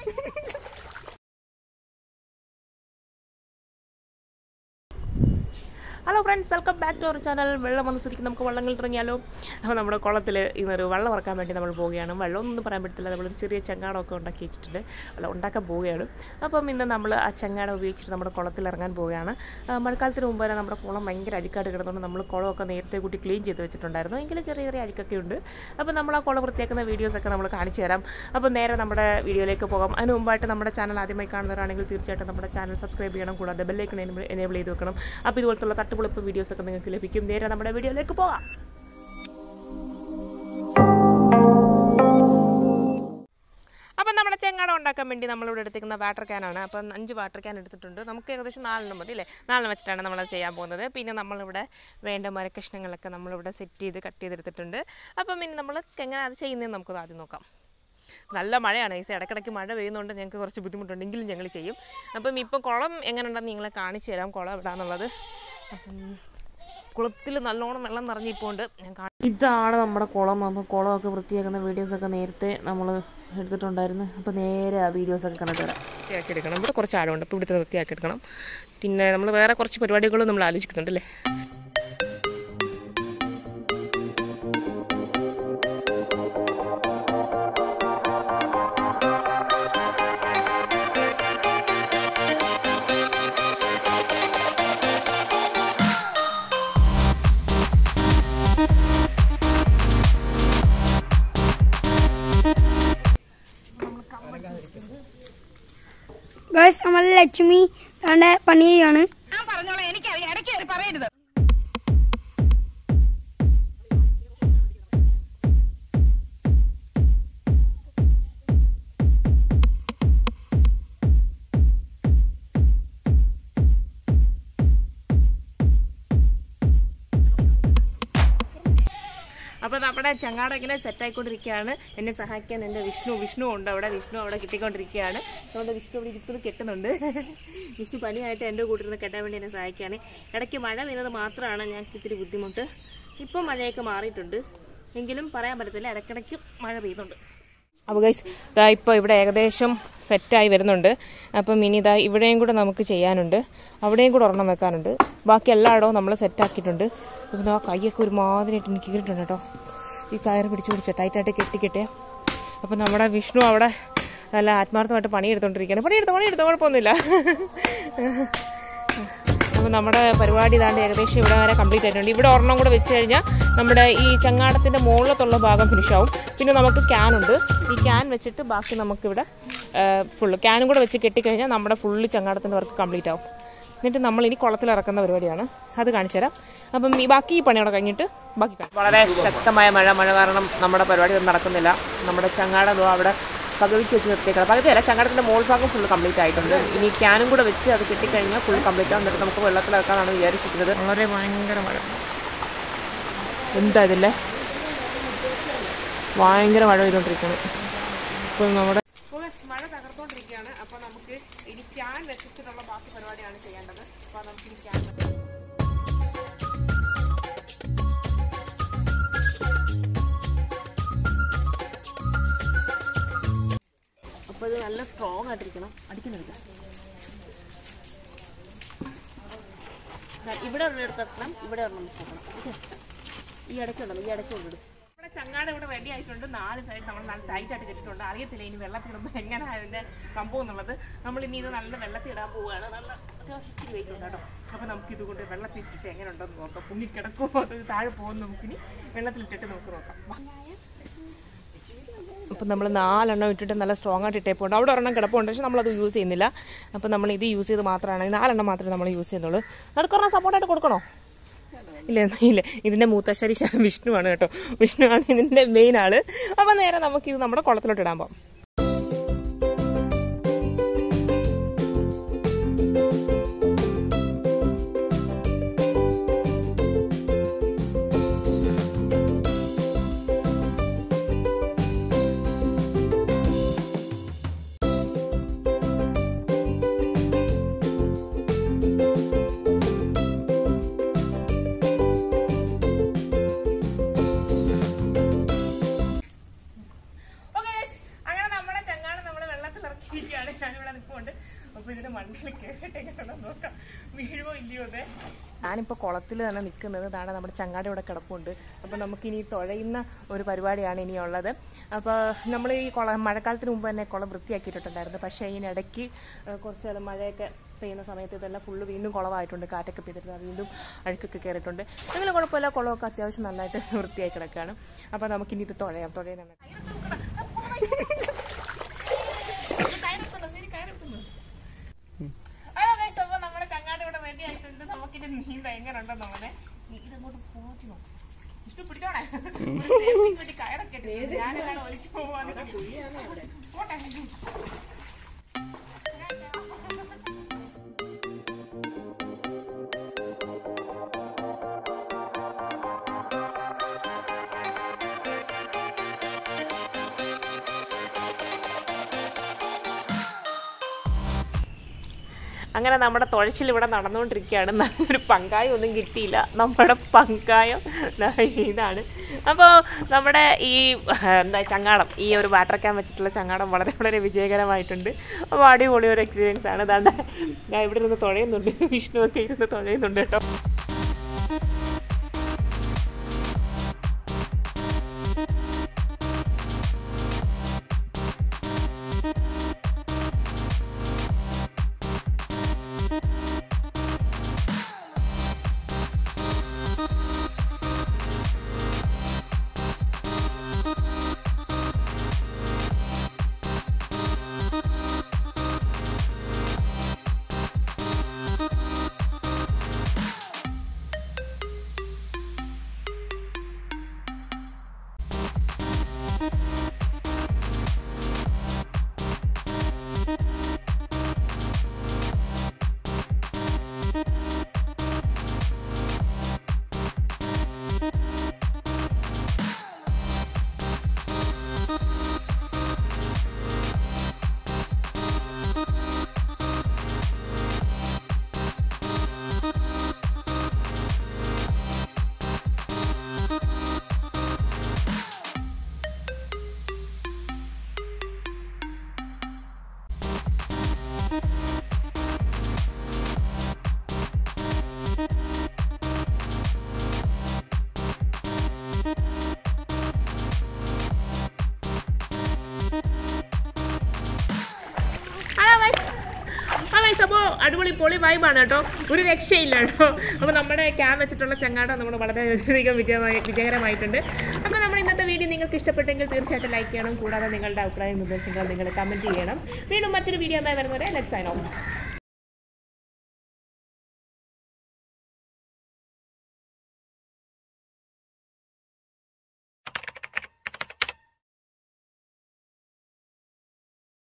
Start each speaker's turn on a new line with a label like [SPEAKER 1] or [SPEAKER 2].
[SPEAKER 1] Hello friends welcome back to our channel വെള്ളം വന്ന് സ്ഥിതിക്ക് നമുക്ക് വള്ളങ്ങളിൽ ഇറങ്ങിയാലോ അപ്പോൾ നമ്മുടെ കുളത്തിൽ ഇന്നൊരു വെള്ളം ഇറക്കാൻ വേണ്ടി നമ്മൾ പോവുകയാണ് വെള്ളം ഒന്നും പറയാൻ പറ്റത്തില്ല നമ്മളൊരു ചെറിയ ചങ്ങാടമൊക്കെ ഉണ്ടാക്കി വെച്ചിട്ടുണ്ട് അല്ല ഉണ്ടാക്കാൻ പോവുകയാണ് അപ്പം ഇന്ന് നമ്മൾ ആ ചങ്ങാടം ഉപയോഗിച്ചിട്ട് നമ്മുടെ കുളത്തിൽ ഇറങ്ങാൻ പോവുകയാണ് ആ, മഴക്കാലത്തിന് മുമ്പ് തന്നെ നമ്മുടെ കുളം ഭയങ്കര അഴുക്കായിട്ട് കിടന്നുകൊണ്ട് നമ്മൾ കുളമൊക്കെ നേരത്തെ കൂട്ടി ക്ലീൻ ചെയ്ത് വെച്ചിട്ടുണ്ടായിരുന്നു എങ്കിലും ചെറിയ ചെറിയ അഴുക്കൊക്കെ ഉണ്ട് അപ്പോൾ നമ്മൾ ആ കുളം വൃത്തിയാക്കുന്ന വീഡിയോസൊക്കെ നമ്മൾ കാണിച്ചു തരാം അപ്പോൾ നേരെ നമ്മുടെ വീഡിയോയിലേക്ക് പോകാം അതിന് മുമ്പായിട്ട് നമ്മുടെ ചാനൽ ആദ്യമായി കാണുന്നവരാണെങ്കിൽ തീർച്ചയായിട്ടും നമ്മുടെ ചാനൽ സബ്സ്ക്രൈബ് ചെയ്യണം കൂടാതെ ബെല്ലൈക്കൺ എനേബിൾ ചെയ്ത് വെക്കണം അപ്പോൾ ഇതുപോലത്തുള്ള തട്ടുപൊളിപ്പ് വീഡിയോസൊക്കെ നിങ്ങൾക്ക് ലഭിക്കും നേരെ നമ്മുടെ വീഡിയോയിലേക്ക് പോകാം അപ്പം നമ്മുടെ ചെങ്ങാടം ഉണ്ടാക്കാൻ വേണ്ടി നമ്മളിവിടെ എടുത്തിരിക്കുന്ന വാട്ടർ ക്യാനാണ് അപ്പം അഞ്ച് വാട്ടർ ക്യാൻ എടുത്തിട്ടുണ്ട് നമുക്ക് ഏകദേശം നാലെണ്ണം മതി അല്ലേ നാലെണ്ണം വെച്ചിട്ടാണ് നമ്മളത് ചെയ്യാൻ പോകുന്നത് പിന്നെ നമ്മളിവിടെ വേണ്ട മരക്കഷ്ണങ്ങളൊക്കെ നമ്മളിവിടെ സെറ്റ് ചെയ്ത് കട്ട് ചെയ്തെടുത്തിട്ടുണ്ട് അപ്പം ഇനി നമ്മൾ എങ്ങനെ അത് ചെയ്യുന്നതെന്ന് നമുക്ക് ആദ്യം നോക്കാം നല്ല മഴയാണ് ഈ ഇടയ്ക്കിടയ്ക്ക് മഴ പെയ്യുന്നതുകൊണ്ട് ഞങ്ങൾക്ക് കുറച്ച് ബുദ്ധിമുട്ടുണ്ട് എങ്കിലും ഞങ്ങൾ ചെയ്യും അപ്പം ഇപ്പം കുളം എങ്ങനെയുണ്ടെന്ന് നിങ്ങളെ കാണിച്ചു തരാം കുളം എവിടാന്നുള്ളത് അപ്പം കുളത്തിൽ നല്ലോണം വെള്ളം നിറഞ്ഞിപ്പോണ്ട് ഞാൻ കാണി- ഇതാണ് നമ്മുടെ കുളം അപ്പോൾ കുളമൊക്കെ വൃത്തിയാക്കുന്ന വീഡിയോസൊക്കെ നേരത്തെ നമ്മൾ എടുത്തിട്ടുണ്ടായിരുന്നു അപ്പോൾ നേരെ ആ വീഡിയോസൊക്കെ കണ്ടിട്ട് വരാം വൃത്തിയാക്കി എടുക്കണം ഇവിടെ കുറച്ച് ആഴമുണ്ട് അപ്പോൾ ഇവിടുത്തെ വൃത്തിയാക്കി എടുക്കണം പിന്നെ നമ്മൾ വേറെ കുറച്ച് പരിപാടികളും നമ്മൾ ആലോചിക്കുന്നുണ്ട് അല്ലേ
[SPEAKER 2] ഗൈസ് നമ്മൾ ലക്ഷ്മി അവിടെ പണി ചെയ്യാണ്
[SPEAKER 3] ഞാൻ പറഞ്ഞോളാം എനിക്കറിയാം ഇടയ്ക്ക് കയറി പറയരുത്
[SPEAKER 1] അപ്പോൾ നമ്മുടെ ചങ്ങാടം ഇങ്ങനെ സെറ്റായിക്കൊണ്ടിരിക്കുകയാണ് എന്നെ സഹായിക്കാൻ എൻ്റെ വിഷ്ണു വിഷ്ണു ഉണ്ട് അവിടെ വിഷ്ണു അവിടെ കിട്ടിക്കൊണ്ടിരിക്കുകയാണ് അതുകൊണ്ട് വിഷ്ണു ഇവിടെ ഇരിക്കുന്നത് കെട്ടുന്നുണ്ട് വിഷ്ണു പനിയായിട്ട് എൻ്റെ കൂട്ടിരുന്ന് കെട്ടാൻ വേണ്ടി എന്നെ സഹായിക്കുകയാണ് ഇടയ്ക്ക് മഴ പെയ്യുന്നത് മാത്രമാണ് ഞങ്ങൾക്ക് ഇത്തിരി ബുദ്ധിമുട്ട് ഇപ്പോൾ മഴയൊക്കെ മാറിയിട്ടുണ്ട് എങ്കിലും പറയാൻ പറ്റത്തില്ല ഇടയ്ക്കിടയ്ക്ക് മഴ പെയ്യുന്നുണ്ട് അപ്പോൾ ഗൈസ് ഇതാ ഇപ്പോൾ ഇവിടെ ഏകദേശം സെറ്റായി വരുന്നുണ്ട് അപ്പം ഇനി ഇതാ ഇവിടെയും കൂടെ നമുക്ക് ചെയ്യാനുണ്ട് അവിടെയും കൂടെ ഒരെണ്ണം വെക്കാനുണ്ട് ബാക്കി എല്ലായിടവും നമ്മൾ സെറ്റാക്കിയിട്ടുണ്ട് ഇപ്പം ആ കൈയൊക്കെ ഒരുമാതിരിയായിട്ട് എനിക്ക് കീറിയിട്ടുണ്ട് കേട്ടോ ഈ കയറ് പിടിച്ച് പിടിച്ച് ടൈറ്റായിട്ട് കെട്ടിക്കെട്ടേ അപ്പം നമ്മുടെ വിഷ്ണു അവിടെ നല്ല ആത്മാർത്ഥമായിട്ട് പണിയെടുത്തോണ്ടിരിക്കുകയാണ് പണിയെടുത്തോ പണിയെടുത്തോ കുഴപ്പമൊന്നുമില്ല അപ്പോൾ നമ്മുടെ പരിപാടി ഇതാണ്ട് ഏകദേശം ഇവിടെ വരെ കംപ്ലീറ്റ് ആയിട്ടുണ്ട് ഇവിടെ ഒരെണ്ണം കൂടെ വെച്ച് കഴിഞ്ഞാൽ നമ്മുടെ ഈ ചങ്ങാടത്തിൻ്റെ മുകളിലത്തുള്ള ഭാഗം ഫിനിഷ് ആവും പിന്നെ നമുക്ക് ക്യാൻ ഉണ്ട് ഈ ക്യാൻ വെച്ചിട്ട് ബാക്കി നമുക്കിവിടെ ഫുള്ള് ക്യാനും കൂടെ വെച്ച് കെട്ടിക്കഴിഞ്ഞാൽ നമ്മുടെ ഫുള്ള് ചങ്ങാടത്തിൻ്റെ വർക്ക് കംപ്ലീറ്റ് ആവും എന്നിട്ട് നമ്മൾ ഇനി കുളത്തിൽ ഇറക്കുന്ന പരിപാടിയാണ് അത് കാണിച്ചു തരാം അപ്പം ഈ ബാക്കി ഈ പണിയോടെ കഴിഞ്ഞിട്ട് ബാക്കി കാണാം വളരെ ശക്തമായ മഴ മഴ കാരണം നമ്മുടെ പരിപാടി ഒന്നും നടക്കുന്നില്ല നമ്മുടെ ചങ്ങാടം ദോ അവിടെ പകുതിക്ക് വെച്ച് നിർത്തിയേക്കണം പകുതിയല്ല ചങ്ങാടത്തിൻ്റെ മോൾ ഭാഗം ഫുള്ള് കംപ്ലീറ്റ് ആയിട്ടുണ്ട് ഇനി ക്യാനും കൂടെ വെച്ച് അത് കിട്ടിക്കഴിഞ്ഞാൽ ഫുൾ കംപ്ലീറ്റ് ആവും എന്നിട്ട് നമുക്ക് വെള്ളത്തിലിറക്കാനാണ് വിചാരിച്ചിരിക്കുന്നത് വളരെ ഭയങ്കര മഴ എന്താ ഇതില്ലേ ഭയങ്കര മഴ പെയ്തുകൊണ്ടിരിക്കുകയാണ് ഇപ്പം നമ്മുടെ മഴ തകർത്തോണ്ടിരിക്കുകയാണ് അപ്പോൾ നമുക്ക് ഇനി ക്യാൻ വെച്ചിട്ടുള്ള ബാക്കി പരിപാടിയാണ് ചെയ്യേണ്ടത് അപ്പോൾ നമുക്ക് ഇനി ക്യാൻ അപ്പോൾ ഇത് നല്ല സ്ട്രോങ് ആയിട്ടിരിക്കണം അടിക്കുന്നില്ല ഇവിടെ ഒരെണ്ണം എടുക്കണം ഇവിടെ ഒരെണ്ണം വെക്കണം ഓക്കെ ഈ ഇടയ്ക്കുണ്ടല്ലോ ഈ ഇടയ്ക്ക് കൊണ്ടിടും ഇവിടെ ചങ്ങാട് ഇവിടെ റെഡി ആയിട്ടുണ്ട് നാല് സൈഡ് നമ്മൾ നല്ല ടൈറ്റ് ആയിട്ട് കെട്ടിട്ടുണ്ട് അറിയത്തില്ല ഇനി വെള്ളത്തിൽ ഇടുമ്പോൾ എങ്ങനെ അതിന്റെ സംഭവം എന്നുള്ളത് നമ്മൾ ഇനി ഇത് നല്ല വെള്ളത്തിൽ ഇടാൻ പോവുകയാണ് നല്ല അത്യാവശ്യം വെയിറ്റ് ഉണ്ട് കേട്ടോ അപ്പോൾ നമുക്ക് ഇതുകൊണ്ട് വെള്ളത്തിൽ ഇട്ടിട്ട് എങ്ങനെ ഉണ്ടെന്ന് നോക്കാം പൊങ്ങി കിടക്കുമോ അത് താഴെ പോകും നമുക്കിനി വെള്ളത്തിലിട്ടിട്ട് നമുക്ക് നോക്കാം വാ. അപ്പം നമ്മൾ നാലെണ്ണം ഇട്ടിട്ട് നല്ല സ്ട്രോങ് ആയിട്ട് ഇട്ടേപ്പുണ്ട് അവിടെ ഒരെണ്ണം കിടപ്പുണ്ട് പക്ഷെ നമ്മളത് യൂസ് ചെയ്യുന്നില്ല അപ്പം നമ്മൾ ഇത് യൂസ് ചെയ്ത് മാത്രമാണ് ഈ നാലെണ്ണം മാത്രമേ നമ്മൾ യൂസ് ചെയ്യുന്നുള്ളൂ നടുക്കൊരെണ്ണം സപ്പോർട്ടായിട്ട് കൊടുക്കണോ ഇല്ല ഇല്ല ഇതിന്റെ മൂത്തശ്ശേരി വിഷ്ണുവാണ് കേട്ടോ വിഷ്ണുവാണ് ഇതിന്റെ മെയിൻ ആള് അപ്പൊ നേരെ നമുക്ക് ഇത് നമ്മുടെ കുളത്തിലോട്ട് ഇടാൻ പോകാം Okay, guys. അങ്ങനെ ഇരിക്കുകയാണ് ഞാനിവിടെ നിൽപ്പുണ്ട് അപ്പോൾ ഇതിന്റെ മണ്ണിൽ കയറിയിട്ട് എങ്ങനെയാണെന്ന് നോക്കാം വീഴുമോ ഇല്ലയോ അതെ ഞാനിപ്പോൾ കുളത്തിൽ തന്നെ നിൽക്കുന്നത് ഇതാണ് നമ്മുടെ ചങ്ങാടി ഇവിടെ കിടപ്പുണ്ട് അപ്പോൾ നമുക്കിനി തുഴയുന്ന ഒരു പരിപാടിയാണ് ഇനിയുള്ളത് അപ്പോൾ നമ്മൾ ഈ കുളം മഴക്കാലത്തിന് മുമ്പ് തന്നെ കുളം വൃത്തിയാക്കിയിട്ടുണ്ടായിരുന്നു പക്ഷേ ഇതിനിടയ്ക്ക് ഏഹ്, കുറച്ച് കാലം മഴയൊക്കെ പെയ്യുന്ന സമയത്ത് ഇതെല്ലാം ഫുള്ള് വീണ്ടും കുളമായിട്ടുണ്ട് കാറ്റൊക്കെ പെയ്തിട്ട് വീണ്ടും അഴുക്കൊക്കെ കയറിയിട്ടുണ്ട് എങ്കിലും കുഴപ്പമില്ല കുളമൊക്കെ അത്യാവശ്യം നന്നായിട്ട് വൃത്തിയായി കിടക്കുകയാണ് അപ്പോൾ നമുക്കിനി ഇത് തുഴയാം തുഴയുന്ന ഹലോ ഗൈസ് അപ്പോൾ നമ്മുടെ ചങ്ങാട് ഇവിടെ റെഡി ആയിട്ടുണ്ട് നമുക്കിത് നീന്ത എങ്ങനെ ഉണ്ടെന്നുള്ളത് ഇതങ്ങോട്ട് പോച്ചു നോക്കാം വിഷ്ണു പിടിച്ചോണേ ഒരു safety വേണ്ടി കയറൊക്കെ ഇട്ടിട്ടുണ്ട്. ഞാനെല്ലാം ഒലിച്ചു പോവാന്ന് പോട്ടെ അങ്ങനെ നമ്മുടെ തുഴച്ചിൽ ഇവിടെ നടന്നുകൊണ്ടിരിക്കുകയാണ് നല്ലൊരു പങ്കായം ഒന്നും കിട്ടിയില്ല നമ്മുടെ പങ്കായം ദാ ഇതാണ് അപ്പോൾ നമ്മുടെ ഈ എന്താ ചങ്ങാടം ഈ ഒരു വാട്ടർ ക്യാൻ വെച്ചിട്ടുള്ള ചങ്ങാടം വളരെ വളരെ വിജയകരമായിട്ടുണ്ട് അപ്പോൾ അടിപൊളി ഒരു എക്സ്പീരിയൻസ് ആണ് ദാണ്ട ഞാൻ ഇവിടെ ഇരുന്ന് തുഴയുന്നുണ്ട് വിഷ്ണു ഒക്കെ ഇരുന്ന് തുഴയുന്നുണ്ട് കേട്ടോ അപ്പോൾ അടിപൊളി പൊളി വൈബാണ് കേട്ടോ ഒരു രക്ഷയില്ല കേട്ടോ അപ്പോൾ നമ്മുടെ ക്യാൻ വെച്ചിട്ടുള്ള ചങ്ങാടം നമ്മൾ വളരെയധികം വിജയമായി വിജയകരമായിട്ടുണ്ട് അപ്പോൾ നമ്മുടെ ഇന്നത്തെ വീഡിയോ നിങ്ങൾക്ക് ഇഷ്ടപ്പെട്ടെങ്കിൽ തീർച്ചയായിട്ടും ലൈക്ക് ചെയ്യണം കൂടാതെ നിങ്ങളുടെ അഭിപ്രായ നിർദ്ദേശങ്ങൾ നിങ്ങൾ കമൻറ്റ് ചെയ്യണം വീണ്ടും മറ്റൊരു വീഡിയോ ആയി വരുന്നവരെ ലെറ്റ് സൈൻ ഓഫ്